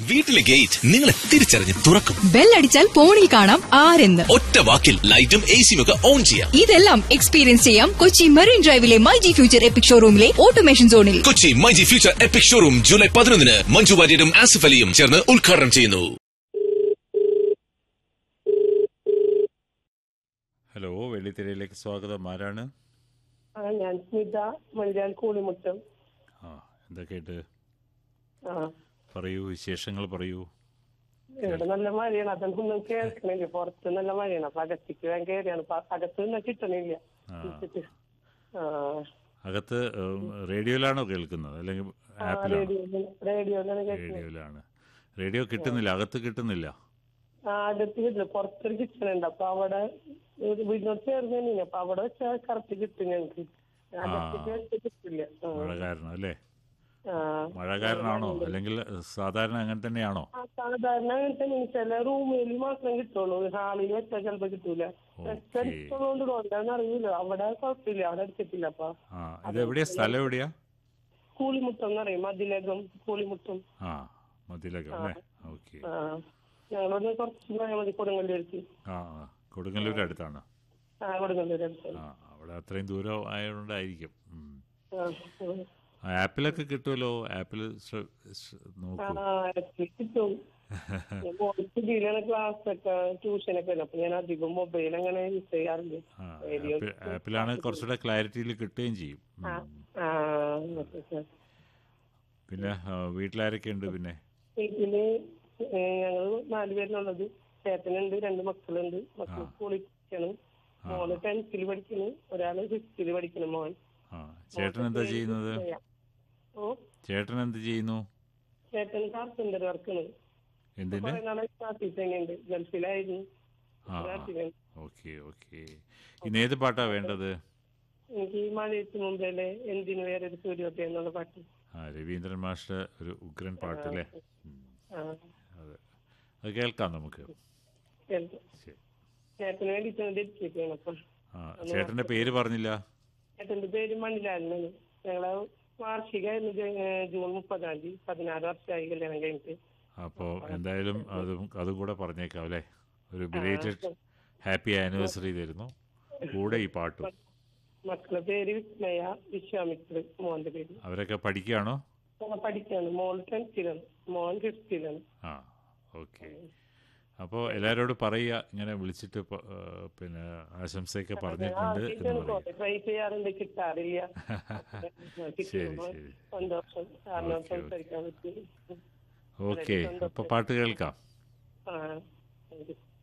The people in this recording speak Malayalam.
വീട്ടിലെ ഗേറ്റ് നിങ്ങളെ തിരിച്ചറിഞ്ഞ് തുറക്കും ബെല്ലടിച്ചാൽ ഫോണിൽ കാണാം ആരെന്ന് ഒറ്റ വാക്കിൽ ലൈറ്റും എ സിയും ഒക്കെ ഓൺ ചെയ്യാം ഇതെല്ലാം എക്സ്പീരിയൻസ് ചെയ്യാം കൊച്ചി മറീൻ ഡ്രൈവിലെ മൈ ജി ഫ്യൂച്ചർ എപ്പിക് ഷോറൂമിലെ ഓട്ടോമേഷൻ സോണിൽ Kochi My G future epic showroom July പതിനൊന്നിന് മഞ്ജു വാര്യരും ആസിഫ് അലിയും ചേർന്ന് ഉദ്ഘാടനം ചെയ്യുന്നു ഹലോ വെള്ളിത്തിരയിലേക്ക് സ്വാഗതം ആരാണ് ആ ഞാൻ സ്മിത മഞ്ചാൽ കൂളിമുറ്റം ആ എന്തൊക്കെയായിട്ട് ആ പറയൂ വിശേഷങ്ങൾ പറയൂ ഇവിടെ നല്ല മഴയാണ് അതൊന്നും കേൾക്കണില്ല പുറത്ത് നല്ല മഴയാണ് അപ്പൊ അകത്തേക്ക് വേഗം കയറിയാണ് അപ്പൊ അകത്ത് നിന്ന് കിട്ടണില്ല ആ. വിളിച്ചിട്ട്. ആ അകത്ത് ഉം, റേഡിയോയിലാണോ കേൾക്കുന്നത് അല്ലെങ്കിൽ ആ, ആപ്പിലാണോ റേഡിയോയില് റേഡിയോയിലാണ് കേൾക്കുന്നത് റേഡിയോയിലാണ് റേഡിയോ കിട്ടുന്നില്ല അകത്ത് കിട്ടുന്നില്ല ആ അകത്ത് കിട്ടില്ല പുറത്തൊരു കിച്ചൺ ഉണ്ട് അപ്പൊ അവിടെ ഒരു വീടിനോട് ചേർന്ന് തന്നെയാണ് അപ്പൊ അവിടെ വെച്ചാൽ കറക്റ്റ് കിട്ടും ഞങ്ങക്ക് അകത്തേക്ക് വെച്ച് കിട്ടില്ല ആ. മഴ കാരണം അല്ലേ ആ. മഴ കാരണമാണോ അല്ലെങ്കിൽ സാധാരണ അങ്ങനെ തന്നെയാണോ ആ, സാധാരണ അങ്ങനെ തന്നെ ചില റൂമിൽ മാത്രം കിട്ടുള്ളൂ ഹാളിൽ വെച്ചാൽ ചിലപ്പോ കിട്ടൂല ഓക്കെ എടുത്തോണ്ട് എന്താന്ന് അറിയില്ല അവിടെ കുഴപ്പമില്ല അവിടെ എടുത്തിട്ടില്ല അപ്പൊ ആ ഇത് എവിടെയാ സ്ഥലം എവിടെയാ കൂളിമുട്ടം എന്ന് പറയും മതിലകം കൂളിമുട്ടം ആ മതിലകം അല്ലേ ഓക്കെ ആ ഞങ്ങളൊന്ന് കുറച്ച് പോയാൽ മതി കൊടുങ്ങല്ലൂർക്ക് ആ ആ കൊടുങ്ങല്ലൂർ അടുത്താണ് ആ കൊടുങ്ങല്ലൂർ അടുത്ത് ആ അവിടെ അത്രയും ദൂരം ആയതുകൊണ്ടായിരിക്കും ഉം. ആ, ഉം. ആ, ആപ്പിലൊക്കെ കിട്ടുമല്ലോ ആപ്പിൽ ശ്ര- ശ്ര- ആ നോക്കൂ ഇടയ്ക്ക് കിട്ടും ഇതിലാണ് ക്ലാസ് ഒക്കെ ട്യൂഷനൊക്കെ ഉണ്ട് അപ്പൊ ഞാൻ അധികം മൊബൈൽ അങ്ങനെ യൂസ് ചെയ്യാറില്ല ആ, റേഡിയോ ആപ്പിൽ- ആപ്പിലാണ് കുറച്ചുകൂടെ ക്ലാരിറ്റിയിൽ കിട്ടുകയും ചെയ്യും ഉം. ആ ഓക്കെ സാർ പിന്നെ ആ, വീട്ടിലാരൊക്കെ ഉണ്ട് പിന്നെ വീട്ടില് ഞങ്ങൾ നാലുപേരിലുള്ളത് ചേട്ടനുണ്ട് രണ്ട് മക്കളുണ്ട് മക്കൾ സ്കൂളിൽ പഠിക്കണം മോള് ടെൻത്തിൽ പഠിക്കുന്നു ഒരാള് ഫിഫ്തിൽ പഠിക്കണം മോൻ ആ ചേട്ടൻ എന്താ ചെയ്യുന്നത് ഓ ചേട്ടൻ എന്ത് ചെയ്യുന്നു ചേട്ടൻ കാർപ്പൻ്റർ വർക്കാണ് എന്തിന്റെ കുറെ നാളെ നാട്ടിൽ തന്നെയുണ്ട് ഗൾഫിലായിരുന്നു ആ നാട്ടിലാണ് ഓക്കെ ഓക്കെ ഇന്ന് ഏത് പാട്ടാ വേണ്ടത് എനിക്ക് ഈ മഴയത്ത് മുമ്പേലെ എന്തിനു വേറെ ഒരു സൂര്യോദയം എന്നുള്ള പാട്ട് ആ രവീന്ദ്രൻ മാഷ്ട ഒരു ഉഗ്രൻ പാട്ട് അല്ലേ ഉം. ആ അതെ അത് കേൾക്കാം നമുക്ക് കേൾക്കാം. ശരി ചേട്ടന് വേണ്ടിയിട്ട് ഡെഡിക്കേറ്റ് ചെയ്യണം അപ്പം ആ ചേട്ടന്റെ പേര് പറഞ്ഞില്ല ചേട്ടന്റെ പേര് മണിലാലിനാണ് ഞങ്ങളെ വാർഷികമായിരുന്നു ജ- ജൂൺ മുപ്പതാം തീയതി പതിനാറ് വർഷമായി കല്യാണം കഴിഞ്ഞിട്ട് അപ്പോൾ എന്തായാലും അതും അതും കൂടെ പറഞ്ഞേക്കാം അല്ലേ ഒരു ബിലേറ്റഡ് ഹാപ്പി ആനിവേഴ്സറി തരുന്നു കൂടെ ഈ പാട്ടും മക്കളുടെ പേര് വിസ്മയ വിശ്വാമിത്ര മോന്റെ പേര് അവരൊക്കെ പഠിക്കുകയാണോ മോൻ പഠിക്കാണ് മോൾ ടെൻത്തിലാണ് മോൻ ഫിഫ്തിലാണ് ആ ഓക്കെ അപ്പോൾ എല്ലാവരോടും പറയുക ഇങ്ങനെ വിളിച്ചിട്ട് പ- ആ, പിന്നെ ആശംസയൊക്കെ പറഞ്ഞിട്ടുണ്ട് എന്ന് പറയുക ട്രൈ ചെയ്യാറുണ്ട് കിട്ടാറില്ല ശരി കിട്ടുമ്പോൾ ശരി സന്തോഷം കാരണം ഓക്കേ, ഓക്കേ. സംസാരിക്കാൻ പറ്റും ഓക്കെ അപ്പോൾ പാട്ട് കേൾക്കാം ആ താങ്ക് യു